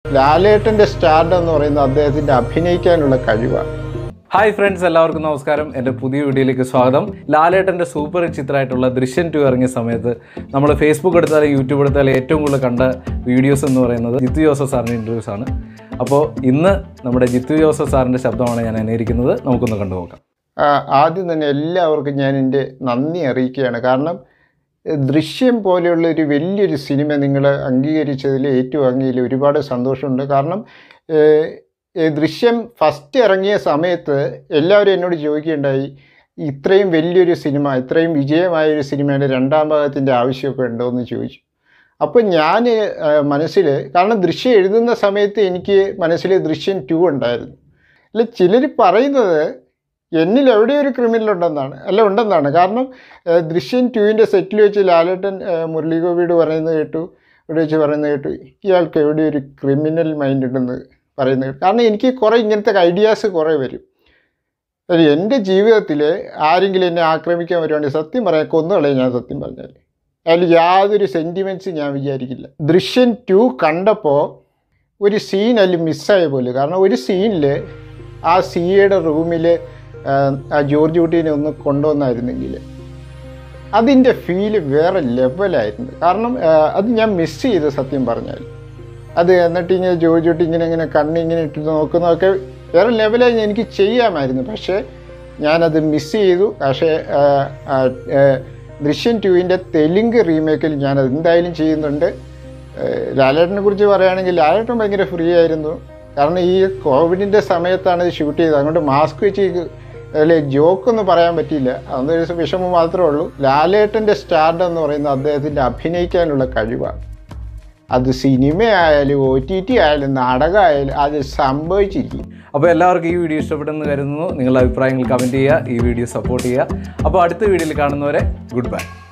ലാലേട്ടൻ്റെ സ്റ്റാർഡ് എന്ന് പറയുന്നത് അദ്ദേഹത്തിൻ്റെ അഭിനയിക്കാനുള്ള കഴിവാണ് ഹായ് ഫ്രണ്ട്സ് എല്ലാവർക്കും നമസ്കാരം എൻ്റെ പുതിയ വീഡിയോയിലേക്ക് സ്വാഗതം ലാലേട്ടൻ്റെ സൂപ്പർ ഹിറ്റ് ചിത്രമായിട്ടുള്ള ദൃശ്യം ടു ഇറങ്ങിയ സമയത്ത് നമ്മൾ ഫേസ്ബുക്ക് എടുത്താലും യൂട്യൂബ് എടുത്താലും ഏറ്റവും കൂടുതൽ കണ്ട വീഡിയോസ് എന്ന് പറയുന്നത് ജിത്തു ജോസഫ് സാറിൻ്റെ ഇൻ്റർവ്യൂസ് ആണ് അപ്പോൾ ഇന്ന് നമ്മുടെ ജിത്തു ജോസഫ് സാറിൻ്റെ ശബ്ദമാണ് ഞാൻ അനുകരിക്കുന്നത് നമുക്കൊന്ന് കണ്ടു നോക്കാം ആ, ആദ്യം തന്നെ എല്ലാവർക്കും ഞാൻ എൻ്റെ നന്ദി അറിയിക്കുകയാണ് കാരണം ഏഹ്, ദൃശ്യം പോലെയുള്ള ഒരു വലിയൊരു സിനിമ നിങ്ങൾ അംഗീകരിച്ചതിൽ ഏറ്റുവാങ്ങിയതിൽ ഒരുപാട് സന്തോഷമുണ്ട് കാരണം ഏഹ്, ഏഹ്, ദൃശ്യം ഫസ്റ്റ് ഇറങ്ങിയ സമയത്ത് എല്ലാവരും എന്നോട് ചോദിക്കുകയുണ്ടായി ഇത്രയും വലിയൊരു സിനിമ ഇത്രയും വിജയമായൊരു സിനിമയുടെ രണ്ടാം ഭാഗത്തിൻ്റെ ആവശ്യമൊക്കെ ഉണ്ടോ എന്ന് ചോദിച്ചു അപ്പോൾ ഞാൻ മനസ്സിൽ കാരണം ദൃശ്യം എഴുതുന്ന സമയത്ത് എനിക്ക് മനസ്സിൽ ദൃശ്യം ടു ഉണ്ടായിരുന്നു അല്ല ചിലർ പറയുന്നത് എന്നിൽ എവിടെയോ ഒരു ക്രിമിനൽ ഉണ്ടെന്നാണ് അല്ല ഉണ്ടെന്നാണ് കാരണം ഏഹ്, ദൃശ്യം ടുവിൻ്റെ സെറ്റിൽ വെച്ച് ലാലേട്ടൻ ഏഹ്, മുരളീഗോപിയോട് പറയുന്നത് കേട്ടു ഇവിടെ വെച്ച് പറയുന്നത് കേട്ടു ഇയാൾക്ക് എവിടെ ഒരു ക്രിമിനൽ മൈൻഡ് ഉണ്ടെന്ന് പറയുന്നത് കേട്ടു കാരണം എനിക്ക് കുറേ ഇങ്ങനത്തെ ഐഡിയാസ് കുറേ വരും അത് എൻ്റെ ജീവിതത്തിൽ ആരെങ്കിലും എന്നെ ആക്രമിക്കാൻ വരുവാണെങ്കിൽ സത്യം പറയാൻ കൊന്നുകളയും ഞാൻ സത്യം പറഞ്ഞാൽ അതിൽ യാതൊരു സെൻറ്റിമെൻറ്റ്സ് ഞാൻ വിചാരിക്കില്ല ദൃശ്യം ടു കണ്ടപ്പോൾ ഒരു സീൻ അതിൽ മിസ്സായ പോലെ കാരണം ഒരു സീനിൽ ആ സിയുടെ റൂമിൽ ആ ജോർജ് കുട്ടീനെ ഒന്ന് കൊണ്ടുവന്നായിരുന്നെങ്കിൽ അതിൻ്റെ ഫീല് വേറെ ലെവലായിരുന്നു കാരണം ആ, അത് ഞാൻ മിസ് ചെയ്ത് സത്യം പറഞ്ഞാൽ അത് എന്നിട്ട് ഇങ്ങനെ ജോർജ് കുട്ടി ഇങ്ങനെ ഇങ്ങനെ കണ്ണിങ്ങനെ ഇട്ട് നോക്കുന്നതൊക്കെ വേറെ ലെവലായി എനിക്ക് ചെയ്യാമായിരുന്നു പക്ഷേ ഞാനത് മിസ് ചെയ്തു പക്ഷേ ആ, ആ, ആ, ദൃശ്യം ടുവിൻ്റെ തെലുങ്ക് റീമേക്കിൽ ഞാനത് എന്തായാലും ചെയ്യുന്നുണ്ട് ഏഹ് ലാലേട്ടനെ കുറിച്ച് പറയുകയാണെങ്കിൽ ലാലേട്ടൻ ഭയങ്കര ഫ്രീ ആയിരുന്നു കാരണം ഈ കോവിഡിൻ്റെ സമയത്താണ് ഇത് ഷൂട്ട് ചെയ്തത് അതുകൊണ്ട് മാസ്ക് വെച്ച് അല്ലെ ജോക്കൊന്നും പറയാൻ പറ്റിയില്ല അതൊരു വിഷമം മാത്രമേ ഉള്ളൂ ലാലേട്ടൻ്റെ സ്റ്റാർഡ് എന്ന് പറയുന്നത് അദ്ദേഹത്തിൻ്റെ അഭിനയിക്കാനുള്ള കഴിവാണ് അത് സിനിമയായാലും ഒ ടി ടി ആയാലും നാടകമായാലും അത് സംഭവിച്ചിരിക്കും അപ്പോൾ എല്ലാവർക്കും ഈ വീഡിയോ ഇഷ്ടപ്പെട്ടെന്ന് കരുതുന്നു നിങ്ങളുടെ അഭിപ്രായങ്ങൾ കമൻറ്റ് ചെയ്യുക ഈ വീഡിയോ സപ്പോർട്ട് ചെയ്യുക അപ്പോൾ അടുത്ത വീഡിയോയിൽ കാണുന്നവരെ ഗുഡ് ബൈ